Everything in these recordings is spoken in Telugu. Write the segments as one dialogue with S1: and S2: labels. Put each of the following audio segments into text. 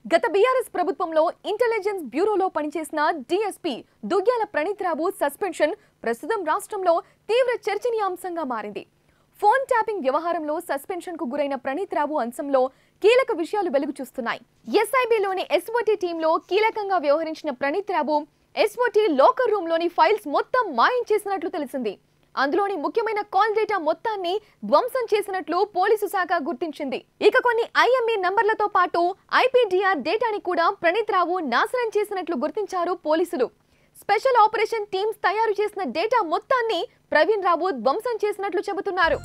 S1: గత బీఆర్ఎస్ ప్రభుత్వంలో ఇంటెలిజెన్స్ బ్యూరోలో పనిచేసిన డీఎస్పీ దుగ్గ్యాల ప్రణీత్రావు సస్పెన్షన్ ప్రస్తుతం రాష్ట్రంలో తీవ్ర చర్చనీయాంశంగా మారింది ఫోన్ ట్యాపింగ్ వ్యవహారంలో సస్పెన్షన్ కు గురైన ప్రణీత్రావు అంశంలో కీలక విషయాలు వెలుగు చూస్తున్నాయి ఎస్ఐబిలోని ఎస్ఓటీ టీంలో కీలకంగా వ్యవహరించిన ప్రణీత్రావు ఎస్ఓటీ లోకర్ రూమ్ లోని ఫైల్స్ మొత్తం మాయం చేసినట్లు తెలిసింది అందులోని ముఖ్యమైన కాల్ డేటా మొత్తాన్ని ధ్వంసం చేసినట్లు పోలీసు శాఖ గుర్తించింది ఇక కొన్ని ఐఎంఈ నంబర్లతో పాటు ఐపీడీఆర్ డేటాని కూడా ప్రణీత్ రావు నాశనం చేసినట్లు గుర్తించారు పోలీసులు స్పెషల్ ఆపరేషన్ టీమ్స్ తయారు చేసిన డేటా మొత్తాన్ని ప్రవీణ్ రావు ధ్వంసం చేసినట్లు చెబుతున్నారు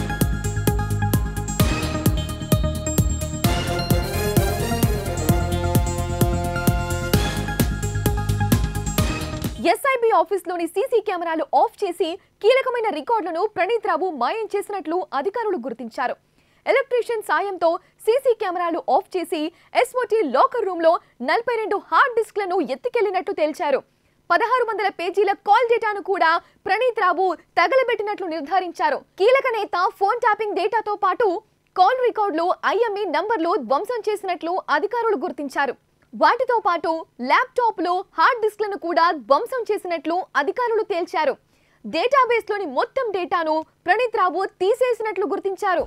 S1: ఎస్ఐబి ఆఫీస్లోని సీసీ కెమెరాలు ఆఫ్ చేసి కీలకమైన రికార్డులను ప్రణీత్ రావు మాయం చేసినట్లు అధికారులు గుర్తించారు ఎలక్ట్రీషియన్ సాయంతో సీసీ కెమెరాలు ఆఫ్ చేసి ఎస్ఓటీ లాకర్ రూమ్ లో నలభై రెండు హార్డ్ డిస్క్లను ఎత్తుకెళ్లినట్టు తేల్చారు పదహారు వందల పేజీల కాల్ డేటాను కూడా ప్రణీత్ రావు తగలబెట్టినట్లు నిర్ధారించారు కీలక నేత ఫోన్ ట్యాపింగ్ డేటాతో పాటు కాల్ రికార్డులు ఐఎంఈ నంబర్లు ధ్వంసం చేసినట్లు అధికారులు గుర్తించారు వాటితో పాటు ల్యాప్టాప్లు హార్డ్ డిస్క్లను కూడా ధ్వంసం చేసినట్లు అధికారులు తేల్చారు డేటాబేస్లోని మొత్తం డేటాను ప్రణీత్ రావు తీసేసినట్లు గుర్తించారు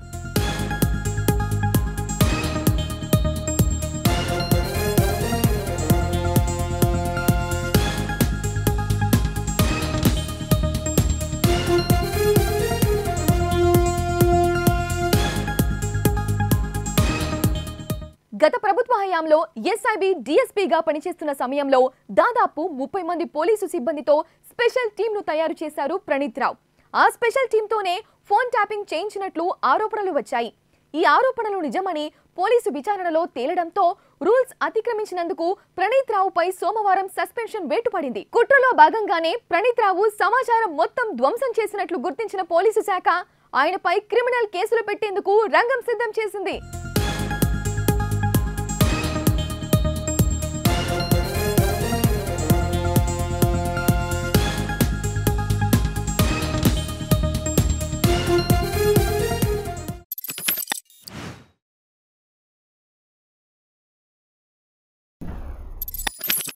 S1: గత ప్రభుత్వ హయాంలో ఎస్ఐబి డిఎస్పీగా పనిచేస్తున్న సమయంలో దాదాపు ముప్పై మంది పోలీసు సిబ్బందితో స్పెషల్ టీంను తయారు చేశారు ప్రణీత్ రావు ఆ స్పెషల్ టీంతోనే ఫోన్ ట్యాపింగ్ చేయించినట్లు ఆరోపణలు వచ్చాయి ఈ ఆరోపణలు నిజమని పోలీసు విచారణలో తేలడంతో రూల్స్ అతిక్రమించినందుకు ప్రణీత్ రావుపై సోమవారం సస్పెన్షన్ వేటు పడింది కుట్రలో భాగంగానే ప్రణీత్ రావు సమాచారం మొత్తం ధ్వంసం చేసినట్లు గుర్తించిన పోలీసు శాఖ ఆయనపై క్రిమినల్ కేసులు పెట్టేందుకు రంగం సిద్ధం చేసింది